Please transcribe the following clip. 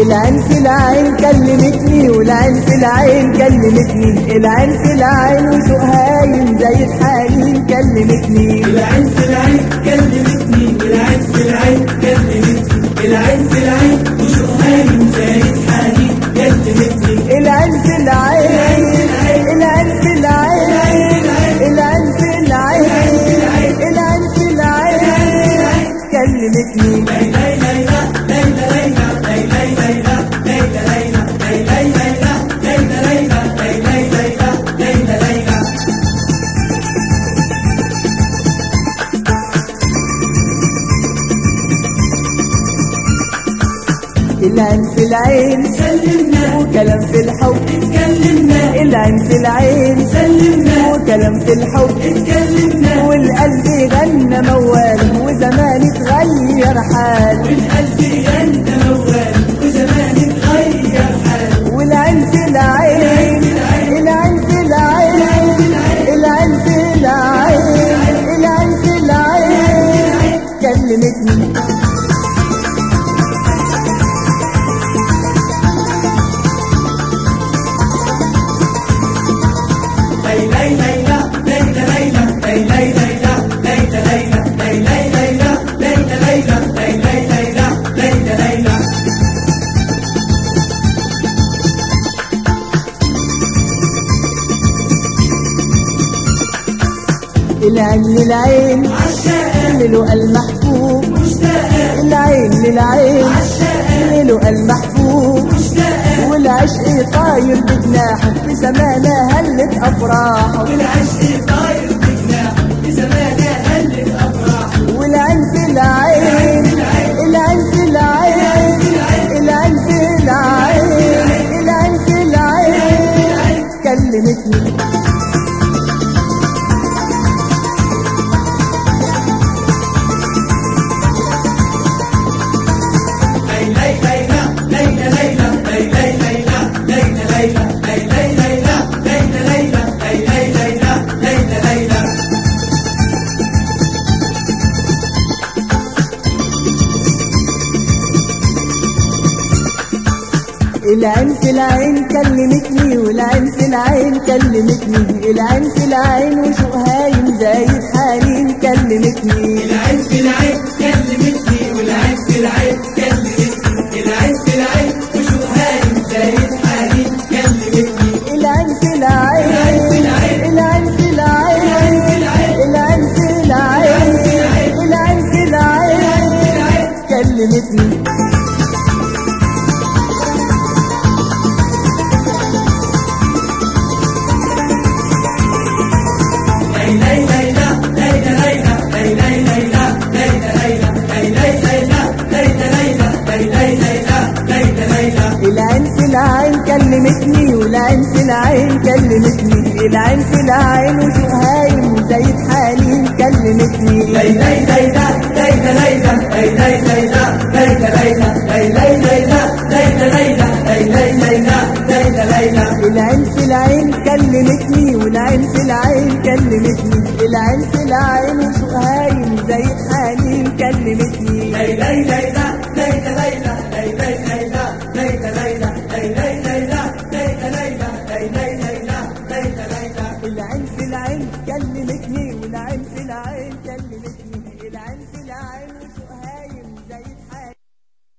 العين في العين كلمتني والعين في العين كلمتني العين في العين وشوق هايم زي الحنين كلمتني العين في العين كلمتني العين في العين كلمتني العين في العين وشوقها زايد حنين كلمتني العين في العين العين في العين العين في العين العين في العين كلمتني ليلى ليلى ليلى ليلى ليلى ليلى ليلى ليلى ليلى ليلى ليلى ليلى ليلى ليلى ليلى العين في العين سلمنا وكلام في الحب اتكلمنا العين في العين سلمنا وكلام في الحب اتكلمنا والقلب غنى موال وزمان اتغير حال والقلب غنى موال وزمان اتغير حال والعين في العين العين في العين العين في العين العين في العين كلمتني ليلى ليلى ليلى ليلى ليلى ليلى ليلى ليلى ليلى ليلى ليلى ليلى ليلى ليلى ليلى ليلى العين للعين عشاقة للقى المحبوب مشتاقة العين للعين عشاقة للقى المحبوب مشتاقة والعشق طاير بجناحه في سمانة هلت أفراحه والعشق طاير بجناحه بزمانه هلت أفراحه والعين في العين العين في العين العين في العين العين في العين كلمتني ليلى ليلى ليلى ليلى ليلى ليلى ليلى ليلى ليلى ليلى ليلى ليلى ليلى ليلى ليلى ليلى العين في العين كلمتني والعين في العين كلمتني العين في العين وشوق هايم زايد حنين كلمتني العين في العين كلمتني والعين في العين كلمتني العين في العين وشو هايم زايد حالي كلمتني العين في العين العين في العين العين في العين العين في العين كلمتني ليلى ليلى ليلى ليلى ليلى ليلى ليلى ليلى ليلى ليلى ليلى ليلى ليلى ليلى العين في العين كلمتني والعين في العين كلمتني العين في العين وشوق هايم زايد حنين كلمتني ليلى ليلى ليلى ليلى ليلى ليلى ليلى ليلى ليلى ليلى ليلى ليلى ليلى ليلى العين في العين كلمتني والعين في العين كلمتني العين في العين وشوق هايم زايد حنين كلمتني ليلى ليلى